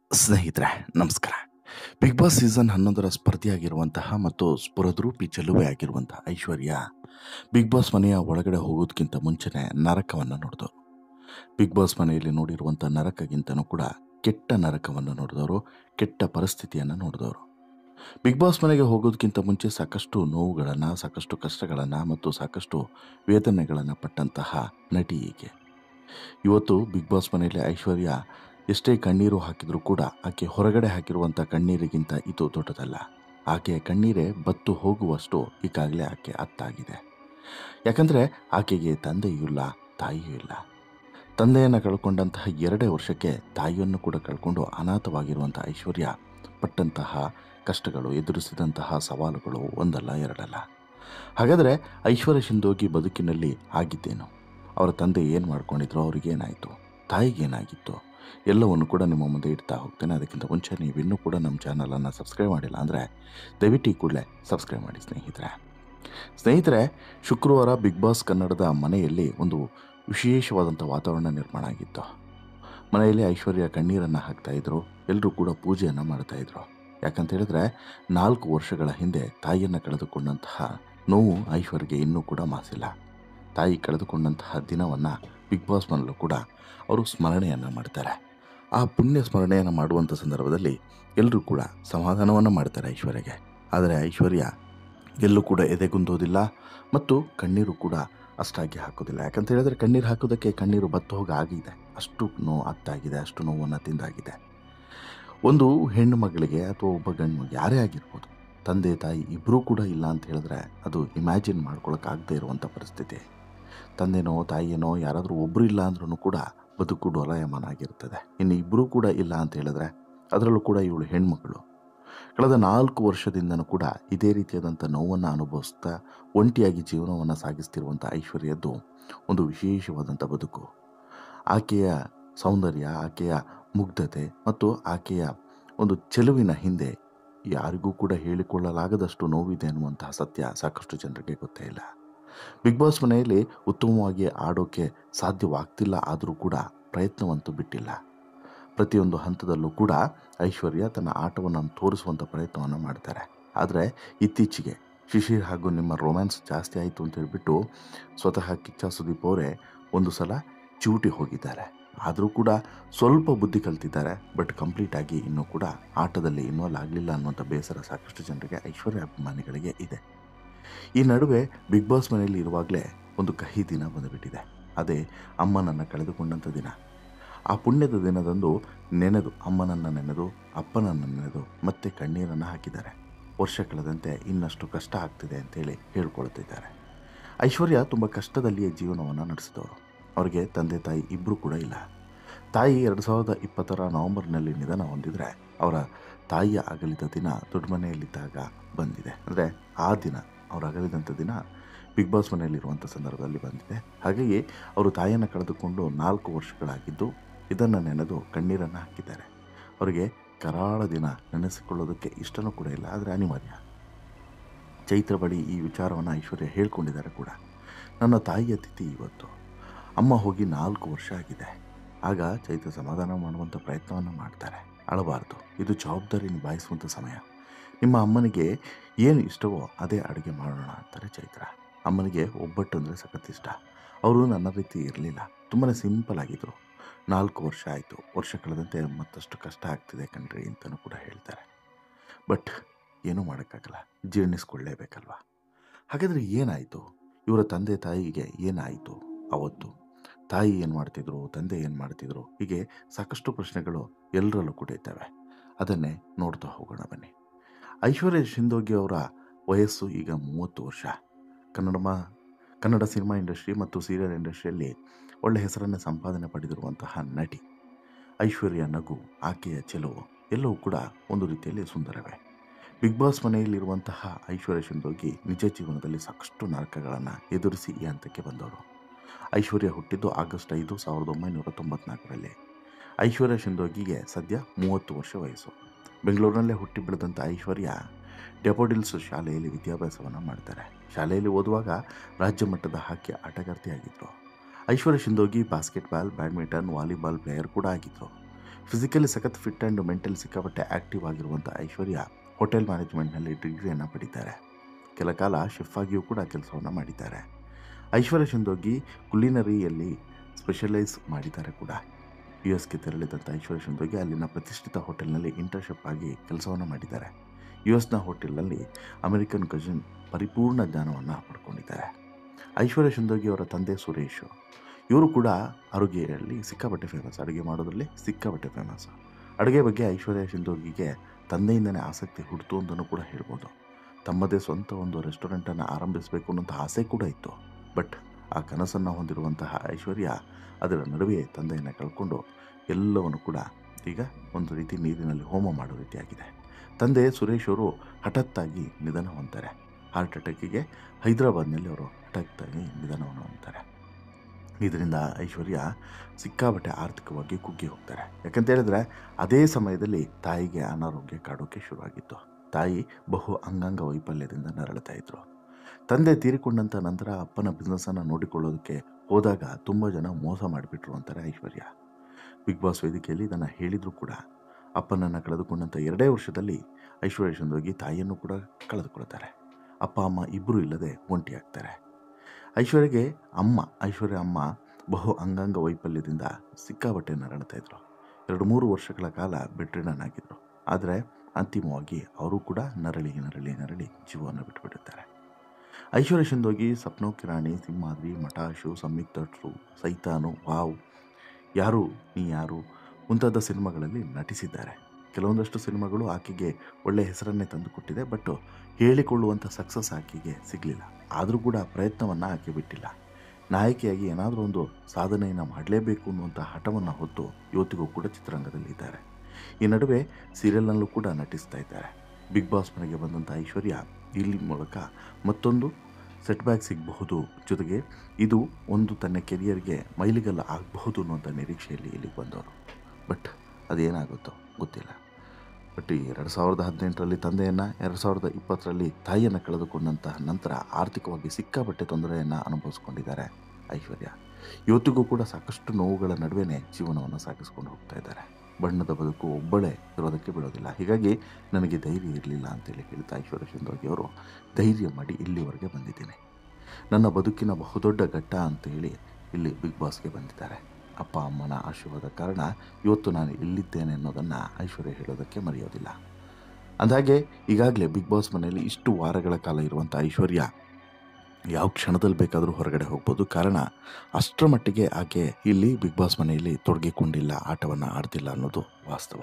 ಸ್ನೇಹಿತರೆ ನಮಸ್ಕಾರ big boss season ಹನ್ನೊಂದರ ಸ್ಪರ್ಧಿಯಾಗಿರುವಂತಹ ಮತ್ತು ಸ್ಫುರದ್ರೂಪಿ ಚೆಲುವೆ ಆಗಿರುವಂತಹ ಐಶ್ವರ್ಯ ಬಿಗ್ ಬಾಸ್ ಮನೆಯ ಒಳಗಡೆ ಹೋಗೋದಕ್ಕಿಂತ ಮುಂಚೆನೆ ನರಕವನ್ನು ನೋಡಿದವರು ಬಿಗ್ ಬಾಸ್ ಮನೆಯಲ್ಲಿ ನೋಡಿರುವಂಥ ನರಕಗಿಂತನೂ ಕೂಡ ಕೆಟ್ಟ ನರಕವನ್ನು ನೋಡಿದವರು ಕೆಟ್ಟ ಪರಿಸ್ಥಿತಿಯನ್ನು ನೋಡಿದವರು ಬಿಗ್ ಬಾಸ್ ಮನೆಗೆ ಹೋಗೋದಕ್ಕಿಂತ ಮುಂಚೆ ಸಾಕಷ್ಟು ನೋವುಗಳನ್ನು ಸಾಕಷ್ಟು ಕಷ್ಟಗಳನ್ನು ಮತ್ತು ಸಾಕಷ್ಟು ವೇದನೆಗಳನ್ನು ಪಟ್ಟಂತಹ ನಟಿ ಈಕೆ ಇವತ್ತು ಬಿಗ್ ಬಾಸ್ ಮನೆಯಲ್ಲಿ ಐಶ್ವರ್ಯ ಎಷ್ಟೇ ಕಣ್ಣೀರು ಹಾಕಿದರೂ ಕೂಡ ಆಕೆ ಹೊರಗಡೆ ಹಾಕಿರುವಂಥ ಕಣ್ಣೀರಿಗಿಂತ ಇದು ದೊಡ್ಡದಲ್ಲ ಆಕೆಯ ಕಣ್ಣೀರೇ ಬತ್ತು ಹೋಗುವಷ್ಟು ಈಗಾಗಲೇ ಆಕೆ ಅತ್ತಾಗಿದೆ ಯಾಕಂದರೆ ಆಕೆಗೆ ತಂದೆಯೂ ಇಲ್ಲ ತಾಯಿಯೂ ಇಲ್ಲ ತಂದೆಯನ್ನು ಕಳ್ಕೊಂಡಂತಹ ಎರಡೇ ವರ್ಷಕ್ಕೆ ತಾಯಿಯನ್ನು ಕೂಡ ಕಳ್ಕೊಂಡು ಅನಾಥವಾಗಿರುವಂಥ ಐಶ್ವರ್ಯ ಪಟ್ಟಂತಹ ಕಷ್ಟಗಳು ಎದುರಿಸಿದಂತಹ ಸವಾಲುಗಳು ಒಂದಲ್ಲ ಎರಡಲ್ಲ ಹಾಗಾದರೆ ಐಶ್ವರ್ಯ ಶಿಂದೋಗಿ ಬದುಕಿನಲ್ಲಿ ಆಗಿದ್ದೇನು ಅವರ ತಂದೆ ಏನು ಮಾಡ್ಕೊಂಡಿದ್ರು ಅವ್ರಿಗೇನಾಯಿತು ತಾಯಿಗೇನಾಗಿತ್ತು ಎಲ್ಲವನ್ನು ಕೂಡ ನಿಮ್ಮ ಮುಂದೆ ಇಡ್ತಾ ಹೋಗ್ತೇನೆ ಅದಕ್ಕಿಂತ ಮುಂಚೆ ನೀವು ಇನ್ನೂ ಕೂಡ ನಮ್ಮ ಚಾನಲನ್ನು ಸಬ್ಸ್ಕ್ರೈಬ್ ಮಾಡಿಲ್ಲ ಅಂದರೆ ದಯವಿಟ್ಟು ಈ ಕೂಡಲೇ ಸಬ್ಸ್ಕ್ರೈಬ್ ಮಾಡಿ ಸ್ನೇಹಿತರೆ ಸ್ನೇಹಿತರೆ ಶುಕ್ರವಾರ ಬಿಗ್ ಬಾಸ್ ಕನ್ನಡದ ಮನೆಯಲ್ಲಿ ಒಂದು ವಿಶೇಷವಾದಂಥ ವಾತಾವರಣ ನಿರ್ಮಾಣ ಆಗಿತ್ತು ಮನೆಯಲ್ಲಿ ಐಶ್ವರ್ಯ ಕಣ್ಣೀರನ್ನು ಹಾಕ್ತಾ ಇದ್ರು ಎಲ್ಲರೂ ಕೂಡ ಪೂಜೆಯನ್ನು ಮಾಡ್ತಾ ಇದ್ರು ಯಾಕಂತ ಹೇಳಿದ್ರೆ ನಾಲ್ಕು ವರ್ಷಗಳ ಹಿಂದೆ ತಾಯಿಯನ್ನು ಕಳೆದುಕೊಂಡಂತಹ ನೋವು ಐಶ್ವರ್ಯಗೆ ಇನ್ನೂ ಕೂಡ ಮಾಸಿಲ್ಲ ತಾಯಿ ಕಳೆದುಕೊಂಡಂತಹ ದಿನವನ್ನು ಬಿಗ್ ಬಾಸ್ ಮನಲ್ಲೂ ಕೂಡ ಅವರು ಸ್ಮರಣೆಯನ್ನು ಮಾಡ್ತಾರೆ ಆ ಪುಣ್ಯ ಸ್ಮರಣೆಯನ್ನು ಮಾಡುವಂಥ ಸಂದರ್ಭದಲ್ಲಿ ಎಲ್ಲರೂ ಕೂಡ ಸಮಾಧಾನವನ್ನು ಮಾಡ್ತಾರೆ ಐಶ್ವರ್ಯಗೆ ಆದರೆ ಐಶ್ವರ್ಯ ಎಲ್ಲೂ ಕೂಡ ಎದೆಗುಂದೋದಿಲ್ಲ ಮತ್ತು ಕಣ್ಣೀರು ಕೂಡ ಅಷ್ಟಾಗಿ ಹಾಕೋದಿಲ್ಲ ಯಾಕಂತ ಹೇಳಿದ್ರೆ ಕಣ್ಣೀರು ಹಾಕೋದಕ್ಕೆ ಕಣ್ಣೀರು ಬತ್ತು ಹೋಗಿ ಆಗಿದೆ ಅಷ್ಟು ನೋವು ಅತ್ತಾಗಿದೆ ಅಷ್ಟು ನೋವನ್ನು ತಿಂದಾಗಿದೆ ಒಂದು ಹೆಣ್ಣು ಮಗಳಿಗೆ ಅಥವಾ ಒಬ್ಬ ಗಂಡು ಮಗ ಯಾರೇ ಆಗಿರ್ಬೋದು ತಂದೆ ತಾಯಿ ಇಬ್ಬರೂ ಕೂಡ ಇಲ್ಲ ಅಂತ ಹೇಳಿದ್ರೆ ಅದು ಇಮ್ಯಾಜಿನ್ ಮಾಡ್ಕೊಳಕ್ಕಾಗದೇ ಇರುವಂಥ ಪರಿಸ್ಥಿತಿ ತಂದೆನೋ ತಾಯಿಯೇನೋ ಯಾರಾದರೂ ಒಬ್ಬರು ಇಲ್ಲ ಅಂದ್ರೂ ಕೂಡ ಬದುಕು ಡೋಲಾಯಮಾನ ಆಗಿರ್ತದೆ ಇನ್ನು ಇಬ್ಬರೂ ಕೂಡ ಇಲ್ಲ ಅಂತ ಹೇಳಿದ್ರೆ ಅದರಲ್ಲೂ ಕೂಡ ಇವಳು ಹೆಣ್ಮಗಳು ಕಳೆದ ನಾಲ್ಕು ವರ್ಷದಿಂದನೂ ಕೂಡ ಇದೇ ರೀತಿಯಾದಂಥ ನೋವನ್ನು ಅನುಭವಿಸ್ತಾ ಒಂಟಿಯಾಗಿ ಜೀವನವನ್ನು ಸಾಗಿಸ್ತಿರುವಂಥ ಐಶ್ವರ್ಯದ್ದು ಒಂದು ವಿಶೇಷವಾದಂಥ ಬದುಕು ಆಕೆಯ ಸೌಂದರ್ಯ ಆಕೆಯ ಮುಗ್ಧತೆ ಮತ್ತು ಆಕೆಯ ಒಂದು ಚೆಲುವಿನ ಹಿಂದೆ ಯಾರಿಗೂ ಕೂಡ ಹೇಳಿಕೊಳ್ಳಲಾಗದಷ್ಟು ನೋವಿದೆ ಅನ್ನುವಂತಹ ಸತ್ಯ ಸಾಕಷ್ಟು ಜನರಿಗೆ ಗೊತ್ತೇ ಇಲ್ಲ ಬಿಗ್ ಬಾಸ್ ಮನೆಯಲ್ಲಿ ಉತ್ತಮವಾಗಿ ಆಡೋಕೆ ಸಾಧ್ಯವಾಗ್ತಿಲ್ಲ ಆದರೂ ಕೂಡ ಪ್ರಯತ್ನವಂತೂ ಬಿಟ್ಟಿಲ್ಲ ಪ್ರತಿಯೊಂದು ಹಂತದಲ್ಲೂ ಕೂಡ ಐಶ್ವರ್ಯ ತನ್ನ ಆಟವನ್ನು ತೋರಿಸುವಂಥ ಪ್ರಯತ್ನವನ್ನು ಮಾಡ್ತಾರೆ ಆದರೆ ಇತ್ತೀಚೆಗೆ ಶಿಶಿರ್ ಹಾಗೂ ನಿಮ್ಮ ರೊಮ್ಯಾನ್ಸ್ ಜಾಸ್ತಿ ಆಯಿತು ಅಂತ ಹೇಳ್ಬಿಟ್ಟು ಸ್ವತಃ ಕಿಚ್ಚ ಸುದೀಪ್ ಅವರೇ ಒಂದು ಸಲ ಚಿವುಟಿ ಹೋಗಿದ್ದಾರೆ ಆದರೂ ಕೂಡ ಸ್ವಲ್ಪ ಬುದ್ಧಿ ಕಲ್ತಿದ್ದಾರೆ ಬಟ್ ಕಂಪ್ಲೀಟಾಗಿ ಇನ್ನೂ ಕೂಡ ಆಟದಲ್ಲಿ ಇನ್ವಾಲ್ವ್ ಆಗಲಿಲ್ಲ ಅನ್ನುವಂಥ ಬೇಸರ ಸಾಕಷ್ಟು ಜನರಿಗೆ ಐಶ್ವರ್ಯ ಅಭಿಮಾನಿಗಳಿಗೆ ಇದೆ ಈ ನಡುವೆ ಬಿಗ್ ಬಾಸ್ ಮನೆಯಲ್ಲಿ ಇರುವಾಗಲೇ ಒಂದು ಕಹಿ ದಿನ ಬಂದುಬಿಟ್ಟಿದೆ ಅದೇ ಅಮ್ಮನನ್ನು ಕಳೆದುಕೊಂಡಂಥ ದಿನ ಆ ಪುಣ್ಯದ ದಿನದಂದು ನೆನೆದು ಅಮ್ಮನನ್ನು ನೆನೆದು ಅಪ್ಪನನ್ನು ನೆನೆದು ಮತ್ತೆ ಕಣ್ಣೀರನ್ನು ಹಾಕಿದ್ದಾರೆ ವರ್ಷ ಕಳೆದಂತೆ ಇನ್ನಷ್ಟು ಕಷ್ಟ ಆಗ್ತಿದೆ ಅಂತೇಳಿ ಹೇಳ್ಕೊಳ್ತಿದ್ದಾರೆ ಐಶ್ವರ್ಯ ತುಂಬ ಕಷ್ಟದಲ್ಲಿಯೇ ಜೀವನವನ್ನು ನಡೆಸಿದವರು ಅವರಿಗೆ ತಂದೆ ತಾಯಿ ಇಬ್ಬರು ಕೂಡ ಇಲ್ಲ ತಾಯಿ ಎರಡು ಸಾವಿರದ ಇಪ್ಪತ್ತರ ನವೆಂಬರ್ನಲ್ಲಿ ನಿಧನ ಹೊಂದಿದರೆ ಅವರ ತಾಯಿಯ ಅಗಲಿದ ದಿನ ದೊಡ್ಡ ಮನೆಯಲ್ಲಿದ್ದಾಗ ಬಂದಿದೆ ಅಂದರೆ ಆ ದಿನ ಅವರು ಅಗಲಿದಂಥ ದಿನ ಬಿಗ್ ಬಾಸ್ ಮನೆಯಲ್ಲಿರುವಂಥ ಸಂದರ್ಭದಲ್ಲಿ ಬಂದಿದೆ ಹಾಗಾಗಿ ಅವರು ತಾಯಿಯನ್ನು ಕಳೆದುಕೊಂಡು ನಾಲ್ಕು ವರ್ಷಗಳಾಗಿದ್ದು ಇದನ್ನು ನೆನೆದು ಕಣ್ಣೀರನ್ನು ಹಾಕಿದ್ದಾರೆ ಅವರಿಗೆ ಕರಾಳ ದಿನ ನೆನೆಸಿಕೊಳ್ಳೋದಕ್ಕೆ ಇಷ್ಟನೂ ಕೂಡ ಇಲ್ಲ ಆದರೆ ಅನಿವಾರ್ಯ ಚೈತ್ರ ಬಳಿ ಈ ವಿಚಾರವನ್ನು ಐಶ್ವರ್ಯ ಹೇಳ್ಕೊಂಡಿದ್ದಾರೆ ಕೂಡ ನನ್ನ ತಾಯಿಯ ತಿಥಿ ಇವತ್ತು ಅಮ್ಮ ಹೋಗಿ ನಾಲ್ಕು ವರ್ಷ ಆಗಿದೆ ಆಗ ಚೈತ್ರ ಸಮಾಧಾನ ಮಾಡುವಂಥ ಪ್ರಯತ್ನವನ್ನು ಮಾಡ್ತಾರೆ ಅಳಬಾರ್ದು ಇದು ಜವಾಬ್ದಾರಿ ನಿಭಾಯಿಸುವಂಥ ಸಮಯ ನಿಮ್ಮ ಅಮ್ಮನಿಗೆ ಏನು ಇಷ್ಟವೋ ಅದೇ ಅಡುಗೆ ಮಾಡೋಣ ಅಂತಾರೆ ಚೈತ್ರ ಅಮ್ಮನಿಗೆ ಒಬ್ಬಟ್ಟು ಅಂದರೆ ಸಖತ್ ಇಷ್ಟ ಅವರು ನನ್ನ ರೀತಿ ಇರಲಿಲ್ಲ ತುಂಬಾ ಸಿಂಪಲ್ ಆಗಿದ್ದರು ನಾಲ್ಕು ವರ್ಷ ಆಯಿತು ವರ್ಷ ಕಳೆದಂತೆ ಮತ್ತಷ್ಟು ಕಷ್ಟ ಆಗ್ತಿದೆ ಕಣ್ರಿ ಅಂತಲೂ ಕೂಡ ಹೇಳ್ತಾರೆ ಬಟ್ ಏನೂ ಮಾಡೋಕ್ಕಾಗಲ್ಲ ಜೀರ್ಣಿಸ್ಕೊಳ್ಳೇಬೇಕಲ್ವ ಹಾಗಾದರೆ ಏನಾಯಿತು ಇವರ ತಂದೆ ತಾಯಿಗೆ ಏನಾಯಿತು ಅವತ್ತು ತಾಯಿ ಏನು ಮಾಡ್ತಿದ್ರು ತಂದೆ ಏನು ಮಾಡ್ತಿದ್ರು ಹೀಗೆ ಸಾಕಷ್ಟು ಪ್ರಶ್ನೆಗಳು ಎಲ್ಲರಲ್ಲೂ ಕೂಡ ಇದ್ದಾವೆ ಅದನ್ನೇ ನೋಡ್ತಾ ಹೋಗೋಣ ಬನ್ನಿ ಐಶ್ವರ್ಯ ಶಿಂದೋಗಿ ಅವರ ವಯಸ್ಸು ಈಗ ಮೂವತ್ತು ವರ್ಷ ಕನ್ನಡ ಮಾ ಕನ್ನಡ ಸಿನಿಮಾ ಇಂಡಸ್ಟ್ರಿ ಮತ್ತು ಸೀರಿಯಲ್ ಇಂಡಸ್ಟ್ರಿಯಲ್ಲಿ ಒಳ್ಳೆ ಹೆಸರನ್ನು ಸಂಪಾದನೆ ಪಡೆದಿರುವಂತಹ ನಟಿ ಐಶ್ವರ್ಯ ನಗು ಆಕೆಯ ಚೆಲುವು ಎಲ್ಲವೂ ಕೂಡ ಒಂದು ರೀತಿಯಲ್ಲಿ ಸುಂದರವೇ ಬಿಗ್ ಬಾಸ್ ಮನೆಯಲ್ಲಿರುವಂತಹ ಐಶ್ವರ್ಯ ಶಿಂದೋಗಿ ನಿಜ ಜೀವನದಲ್ಲಿ ಸಾಕಷ್ಟು ನರಕಗಳನ್ನು ಎದುರಿಸಿ ಈ ಹಂತಕ್ಕೆ ಬಂದವರು ಐಶ್ವರ್ಯ ಹುಟ್ಟಿದ್ದು ಆಗಸ್ಟ್ ಐದು ಸಾವಿರದ ಒಂಬೈನೂರ ತೊಂಬತ್ನಾಲ್ಕರಲ್ಲಿ ಐಶ್ವರ್ಯ ಶಿಂದೋಗಿಗೆ ಸದ್ಯ ಮೂವತ್ತು ವರ್ಷ ವಯಸ್ಸು ಬೆಂಗಳೂರಿನಲ್ಲೇ ಹುಟ್ಟಿ ಬೆಳೆದಂಥ ಐಶ್ವರ್ಯ ಡೆಪೋಡಿಲ್ಸ್ ಶಾಲೆಯಲ್ಲಿ ವಿದ್ಯಾಭ್ಯಾಸವನ್ನು ಮಾಡ್ತಾರೆ ಶಾಲೆಯಲ್ಲಿ ಓದುವಾಗ ರಾಜ್ಯ ಮಟ್ಟದ ಹಾಕಿ ಆಟಗಾರ್ತಿಯಾಗಿದ್ದರು Aishwarya Shindogi basketball badminton volleyball player ಕೂಡ ಆಗಿದ್ದರು ಫಿಸಿಕಲಿ ಸಖತ್ ಫಿಟ್ ಆ್ಯಂಡ್ ಮೆಂಟಲಿ ಸಿಕ್ಕಾಪಟ್ಟೆ ಆ್ಯಕ್ಟಿವ್ ಆಗಿರುವಂಥ ಐಶ್ವರ್ಯ ಹೋಟೆಲ್ ಮ್ಯಾನೇಜ್ಮೆಂಟ್ನಲ್ಲಿ ಡಿಗ್ರಿಯನ್ನು ಪಡಿತಾರೆ ಕೆಲ ಕಾಲ ಶೆಫ್ ಆಗಿಯೂ ಕೂಡ ಕೆಲಸವನ್ನು ಮಾಡಿದ್ದಾರೆ ಐಶ್ವರ್ಯ ಶಿಂದೋಗಿ ಕುಲಿನರಿಯಲ್ಲಿ ಸ್ಪೆಷಲೈಸ್ ಮಾಡಿದ್ದಾರೆ ಕೂಡ ಯು ಎಸ್ಗೆ ತೆರಳಿದಂಥ ಐಶ್ವರ್ಯ ಶಿಂದೋಗಿ ಅಲ್ಲಿನ ಪ್ರತಿಷ್ಠಿತ ಹೋಟೆಲ್ನಲ್ಲಿ ಇಂಟರ್ನ್ಶಿಪ್ ಆಗಿ ಕೆಲಸವನ್ನು ಮಾಡಿದ್ದಾರೆ ಯು ಎಸ್ನ ಹೋಟೆಲ್ನಲ್ಲಿ ಅಮೆರಿಕನ್ ಕಜಿನ್ ಪರಿಪೂರ್ಣ ಜ್ಞಾನವನ್ನು ಪಡ್ಕೊಂಡಿದ್ದಾರೆ ಐಶ್ವರ್ಯ ಶಿಂದೋಗಿ ಅವರ ತಂದೆ ಸುರೇಶ್ ಇವರು ಕೂಡ ಅಡುಗೆಯಲ್ಲಿ ಸಿಕ್ಕಾಪಟ್ಟೆ ಫೇಮಸ್ ಅಡುಗೆ ಮಾಡೋದ್ರಲ್ಲಿ ಸಿಕ್ಕಾಪಟ್ಟೆ ಫೇಮಸ್ ಅಡುಗೆ ಬಗ್ಗೆ ಐಶ್ವರ್ಯ ಶಿಂದೋಗಿಗೆ ತಂದೆಯಿಂದನೇ ಆಸಕ್ತಿ ಹುಡ್ತು ಅಂತಲೂ ಕೂಡ ಹೇಳ್ಬೋದು ತಮ್ಮದೇ ಸ್ವಂತ ಒಂದು ರೆಸ್ಟೋರೆಂಟನ್ನು ಆರಂಭಿಸಬೇಕು ಅನ್ನೋಂಥ ಆಸೆ ಕೂಡ ಇತ್ತು ಬಟ್ ಆ ಕನಸನ್ನು ಹೊಂದಿರುವಂತಹ ಐಶ್ವರ್ಯ ಅದರ ನಡುವೆ ತಂದೆಯನ್ನು ಕಳ್ಕೊಂಡು ಎಲ್ಲವನ್ನು ಕೂಡ ಈಗ ಒಂದು ರೀತಿ ನೀರಿನಲ್ಲಿ ಹೋಮ ಮಾಡೋ ರೀತಿಯಾಗಿದೆ ತಂದೆ ಸುರೇಶ್ ಅವರು ಹಠಾತ್ತಾಗಿ ನಿಧನ ಹೊಂದ್ತಾರೆ ಹಾರ್ಟ್ ಅಟ್ಯಾಕಿಗೆ ಹೈದರಾಬಾದ್ನಲ್ಲಿ ಅವರು ಹಠಾತ್ತಾಗಿ ನಿಧನವನ್ನು ಹೊಂದ್ತಾರೆ ಇದರಿಂದ ಐಶ್ವರ್ಯ ಸಿಕ್ಕಾಪಟ್ಟೆ ಆರ್ಥಿಕವಾಗಿ ಕುಗ್ಗಿ ಹೋಗ್ತಾರೆ ಯಾಕಂತ ಹೇಳಿದ್ರೆ ಅದೇ ಸಮಯದಲ್ಲಿ ತಾಯಿಗೆ ಅನಾರೋಗ್ಯ ಕಾಡೋಕ್ಕೆ ಶುರುವಾಗಿತ್ತು ತಾಯಿ ಬಹು ಅಂಗಾಂಗ ವೈಫಲ್ಯದಿಂದ ನರಳುತ್ತಾ ಇದ್ರು ತಂದೆ ತೀರಿಕೊಂಡಂಥ ನಂತರ ಅಪ್ಪನ ಬಿಸ್ನೆಸ್ಸನ್ನು ನೋಡಿಕೊಳ್ಳೋದಕ್ಕೆ ಹೋದಾಗ ತುಂಬ ಜನ ಮೋಸ ಮಾಡಿಬಿಟ್ರು ಅಂತಾರೆ ಐಶ್ವರ್ಯ ಬಿಗ್ ಬಾಸ್ ವೇದಿಕೆಯಲ್ಲಿ ಇದನ್ನು ಹೇಳಿದರೂ ಕೂಡ ಅಪ್ಪನನ್ನು ಕಳೆದುಕೊಂಡಂಥ ಎರಡೇ ವರ್ಷದಲ್ಲಿ ಐಶ್ವರ್ಯ ಚಂದೋಗಿ ತಾಯಿಯನ್ನು ಕೂಡ ಕಳೆದುಕೊಳ್ತಾರೆ ಅಪ್ಪ ಅಮ್ಮ ಇಬ್ಬರೂ ಇಲ್ಲದೆ ಒಂಟಿಯಾಗ್ತಾರೆ ಐಶ್ವರ್ಯಗೆ ಅಮ್ಮ ಐಶ್ವರ್ಯ ಅಮ್ಮ ಬಹು ಅಂಗಾಂಗ ವೈಫಲ್ಯದಿಂದ ಸಿಕ್ಕಾಬಟ್ಟೆ ನರಳ್ತಾ ಇದ್ರು ಎರಡು ಮೂರು ವರ್ಷಗಳ ಕಾಲ ಬೆಡ್ರಿಡನ್ ಆಗಿದ್ರು ಆದರೆ ಅಂತಿಮವಾಗಿ ಅವರು ಕೂಡ ನರಳಿ ನರಳಿ ನರಳಿ ಜೀವವನ್ನು ಬಿಟ್ಟುಬಿಡುತ್ತಾರೆ ಐಶ್ವರ್ಯ ಶಿಂದೋಗಿ ಸಪ್ನೋ ಕಿರಾಣಿ ಸಿಂಹಾದ್ರಿ ಮಟಾಶು ಸಂಯುಕ್ತರು ಸೈತಾನು ವಾವ್ ಯಾರು ನೀ ಯಾರು ಮುಂತಾದ ಸಿನಿಮಾಗಳಲ್ಲಿ ನಟಿಸಿದ್ದಾರೆ ಕೆಲವೊಂದಷ್ಟು ಸಿನಿಮಾಗಳು ಆಕೆಗೆ ಒಳ್ಳೆಯ ಹೆಸರನ್ನೇ ತಂದುಕೊಟ್ಟಿದೆ ಬಟ್ ಹೇಳಿಕೊಳ್ಳುವಂಥ ಸಕ್ಸಸ್ ಆಕೆಗೆ ಸಿಗಲಿಲ್ಲ ಆದರೂ ಕೂಡ ಪ್ರಯತ್ನವನ್ನು ಆಕೆ ಬಿಟ್ಟಿಲ್ಲ ನಾಯಕಿಯಾಗಿ ಏನಾದರೂ ಒಂದು ಸಾಧನೆಯನ್ನು ಮಾಡಲೇಬೇಕು ಅನ್ನುವಂಥ ಹಠವನ್ನು ಹೊತ್ತು ಇವತ್ತಿಗೂ ಕೂಡ ಚಿತ್ರರಂಗದಲ್ಲಿ ಇದ್ದಾರೆ ಈ ನಡುವೆ ಸೀರಿಯಲ್ನಲ್ಲೂ ಕೂಡ ನಟಿಸ್ತಾ ಇದ್ದಾರೆ ಬಿಗ್ ಬಾಸ್ ಮನೆಗೆ ಬಂದಂಥ ಐಶ್ವರ್ಯ ಇಲ್ಲಿ ಮೂಲಕ ಮತ್ತೊಂದು ಸೆಟ್ ಬ್ಯಾಕ್ ಸಿಗಬಹುದು ಜೊತೆಗೆ ಇದು ಒಂದು ತನ್ನ ಕೆರಿಯರ್ಗೆ ಮೈಲಿಗಲ್ಲ ಆಗಬಹುದು ಅನ್ನುವಂಥ ನಿರೀಕ್ಷೆಯಲ್ಲಿ ಇಲ್ಲಿಗೆ ಬಂದವರು ಬಟ್ ಅದೇನಾಗುತ್ತೋ ಗೊತ್ತಿಲ್ಲ ಬಟ್ ಈ ಎರಡು ಸಾವಿರದ ಹದಿನೆಂಟರಲ್ಲಿ ತಂದೆಯನ್ನು ಎರಡು ಸಾವಿರದ ಇಪ್ಪತ್ತರಲ್ಲಿ ತಾಯಿಯನ್ನು ಕಳೆದುಕೊಂಡಂತಹ ನಂತರ ಆರ್ಥಿಕವಾಗಿ ಸಿಕ್ಕಾಪಟ್ಟೆ ತೊಂದರೆಯನ್ನು ಅನುಭವಿಸ್ಕೊಂಡಿದ್ದಾರೆ ಐಶ್ವರ್ಯ ಇವತ್ತಿಗೂ ಕೂಡ ಸಾಕಷ್ಟು ನೋವುಗಳ ನಡುವೆನೇ ಜೀವನವನ್ನು ಸಾಗಿಸ್ಕೊಂಡು ಹೋಗ್ತಾ ಇದ್ದಾರೆ ಬಣ್ಣದ ಬದುಕು ಒಬ್ಬಳೇ ಇರೋದಕ್ಕೆ ಬಿಡೋದಿಲ್ಲ ಹೀಗಾಗಿ ನನಗೆ ಧೈರ್ಯ ಇರಲಿಲ್ಲ ಅಂತೇಳಿ ಹೇಳ್ತಾ ಐಶ್ವರ್ಯ ಶಿಂದೋಗಿ ಅವರು ಧೈರ್ಯ ಮಾಡಿ ಇಲ್ಲಿವರೆಗೆ ಬಂದಿದ್ದೀನಿ ನನ್ನ ಬದುಕಿನ ಬಹುದೊಡ್ಡ ಘಟ್ಟ ಅಂತೇಳಿ ಇಲ್ಲಿ ಬಿಗ್ ಬಾಸ್ಗೆ ಬಂದಿದ್ದಾರೆ ಅಪ್ಪ ಅಮ್ಮನ ಆಶೀರ್ವಾದ ಕಾರಣ ಇವತ್ತು ನಾನು ಇಲ್ಲಿದ್ದೇನೆ ಅನ್ನೋದನ್ನು ಐಶ್ವರ್ಯ ಹೇಳೋದಕ್ಕೆ ಮರೆಯೋದಿಲ್ಲ ಅಂದಾಗೆ ಈಗಾಗಲೇ ಬಿಗ್ ಬಾಸ್ ಮನೆಯಲ್ಲಿ ಇಷ್ಟು ವಾರಗಳ ಕಾಲ ಇರುವಂಥ ಐಶ್ವರ್ಯ ಯಾವ ಕ್ಷಣದಲ್ಲಿ ಬೇಕಾದರೂ ಹೊರಗಡೆ ಹೋಗ್ಬೋದು ಕಾರಣ ಅಷ್ಟರ ಮಟ್ಟಿಗೆ ಆಕೆ ಇಲ್ಲಿ ಬಿಗ್ ಬಾಸ್ ಮನೆಯಲ್ಲಿ ತೊಡಗಿಕೊಂಡಿಲ್ಲ ಆಟವನ್ನು ಆಡ್ತಿಲ್ಲ ಅನ್ನೋದು ವಾಸ್ತವ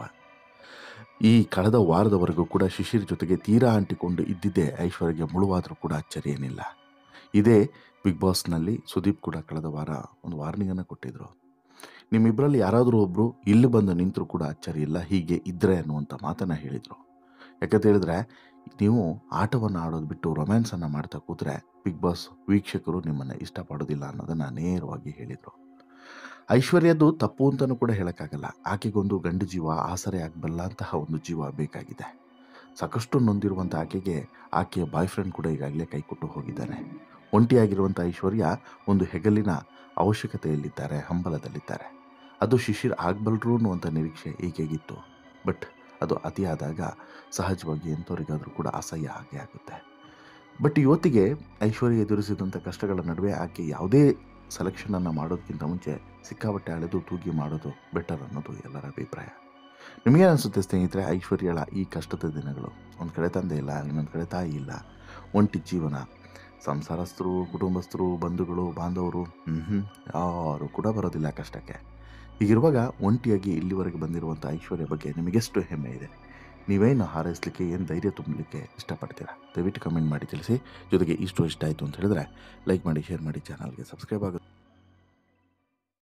ಈ ಕಳೆದ ವಾರದವರೆಗೂ ಕೂಡ ಶಿಶಿರ್ ಜೊತೆಗೆ ತೀರಾ ಅಂಟಿಕೊಂಡು ಇದ್ದಿದ್ದೇ ಐಶ್ವರ್ಯಗೆ ಮುಳುವಾದರೂ ಕೂಡ ಅಚ್ಚರಿ ಏನಿಲ್ಲ ಇದೇ ಬಿಗ್ ಬಾಸ್ನಲ್ಲಿ ಸುದೀಪ್ ಕೂಡ ಕಳೆದ ವಾರ ಒಂದು ವಾರ್ನಿಂಗನ್ನು ಕೊಟ್ಟಿದ್ರು ನಿಮ್ಮಿಬ್ಬರಲ್ಲಿ ಯಾರಾದರೂ ಒಬ್ಬರು ಇಲ್ಲಿ ಬಂದು ನಿಂತರೂ ಕೂಡ ಅಚ್ಚರಿ ಇಲ್ಲ ಹೀಗೆ ಇದ್ದರೆ ಅನ್ನುವಂಥ ಮಾತನ್ನು ಹೇಳಿದರು ಯಾಕಂತ ಹೇಳಿದ್ರೆ ನೀವು ಆಟವನ್ನು ಆಡೋದು ಬಿಟ್ಟು ರೊಮ್ಯಾನ್ಸನ್ನು ಮಾಡ್ತಾ ಕೂತ್ರೆ ಬಿಗ್ ಬಾಸ್ ವೀಕ್ಷಕರು ನಿಮ್ಮನ್ನು ಇಷ್ಟಪಡೋದಿಲ್ಲ ಅನ್ನೋದನ್ನು ನೇರವಾಗಿ ಹೇಳಿದರು ಐಶ್ವರ್ಯದ್ದು ತಪ್ಪು ಅಂತಲೂ ಕೂಡ ಹೇಳೋಕ್ಕಾಗಲ್ಲ ಆಕೆಗೊಂದು ಗಂಡು ಜೀವ ಆಸರೆ ಆಗಬಲ್ಲಂತಹ ಒಂದು ಜೀವ ಬೇಕಾಗಿದೆ ಸಾಕಷ್ಟು ನೊಂದಿರುವಂಥ ಆಕೆಗೆ ಆಕೆಯ ಬಾಯ್ ಫ್ರೆಂಡ್ ಕೂಡ ಈಗಾಗಲೇ ಕೈಕೊಟ್ಟು ಹೋಗಿದ್ದಾನೆ ಒಂಟಿಯಾಗಿರುವಂಥ ಐಶ್ವರ್ಯ ಒಂದು ಹೆಗಲಿನ ಅವಶ್ಯಕತೆಯಲ್ಲಿದ್ದಾರೆ ಹಂಬಲದಲ್ಲಿದ್ದಾರೆ ಅದು ಶಿಶಿರ್ ಆಗಬಲ್ಲರು ಅನ್ನುವಂಥ ನಿರೀಕ್ಷೆ ಈಕೆಗಿತ್ತು ಬಟ್ ಅದು ಅತಿಯಾದಾಗ ಸಹಜವಾಗಿ ಎಂಥವರಿಗಾದರೂ ಕೂಡ ಅಸಹ್ಯ ಆಗೇ ಆಗುತ್ತೆ ಬಟ್ ಇವತ್ತಿಗೆ ಐಶ್ವರ್ಯ ಎದುರಿಸಿದಂಥ ಕಷ್ಟಗಳ ನಡುವೆ ಆಕೆ ಯಾವುದೇ ಸೆಲೆಕ್ಷನನ್ನು ಮಾಡೋದಕ್ಕಿಂತ ಮುಂಚೆ ಸಿಕ್ಕಾಪಟ್ಟೆ ಅಳೆದು ತೂಗಿ ಮಾಡೋದು ಬೆಟರ್ ಅನ್ನೋದು ಎಲ್ಲರ ಅಭಿಪ್ರಾಯ ನಿಮಗೇನು ಅನಿಸುತ್ತೆ ಸ್ನೇಹಿತರೆ ಐಶ್ವರ್ಯಳ ಈ ಕಷ್ಟದ ದಿನಗಳು ಒಂದು ಕಡೆ ತಂದೆ ಇಲ್ಲ ಇನ್ನೊಂದು ಕಡೆ ತಾಯಿ ಇಲ್ಲ ಒಂಟಿ ಜೀವನ ಸಂಸಾರಸ್ಥರು ಕುಟುಂಬಸ್ಥರು ಬಂಧುಗಳು ಬಾಂಧವರು ಹ್ಞೂ ಯಾರು ಕೂಡ ಬರೋದಿಲ್ಲ ಕಷ್ಟಕ್ಕೆ ಹೀಗಿರುವಾಗ ಒಂಟಿಯಾಗಿ ಇಲ್ಲಿವರೆಗೆ ಬಂದಿರುವಂಥ ಐಶ್ವರ್ಯ ಬಗ್ಗೆ ನಿಮಗೆಷ್ಟು ಹೆಮ್ಮೆ ಇದೆ ನೀವೇನು ಹಾರೈಸಲಿಕ್ಕೆ ಏನು ಧೈರ್ಯ ತುಂಬಲಿಕ್ಕೆ ಇಷ್ಟಪಡ್ತೀರಾ ದಯವಿಟ್ಟು ಕಮೆಂಟ್ ಮಾಡಿ ತಿಳಿಸಿ ಜೊತೆಗೆ ಇಷ್ಟು ಇಷ್ಟ ಆಯಿತು ಅಂತ ಹೇಳಿದ್ರೆ ಲೈಕ್ ಮಾಡಿ ಶೇರ್ ಮಾಡಿ ಚಾನಲ್ಗೆ ಸಬ್ಸ್ಕ್ರೈಬ್ ಆಗುತ್ತೆ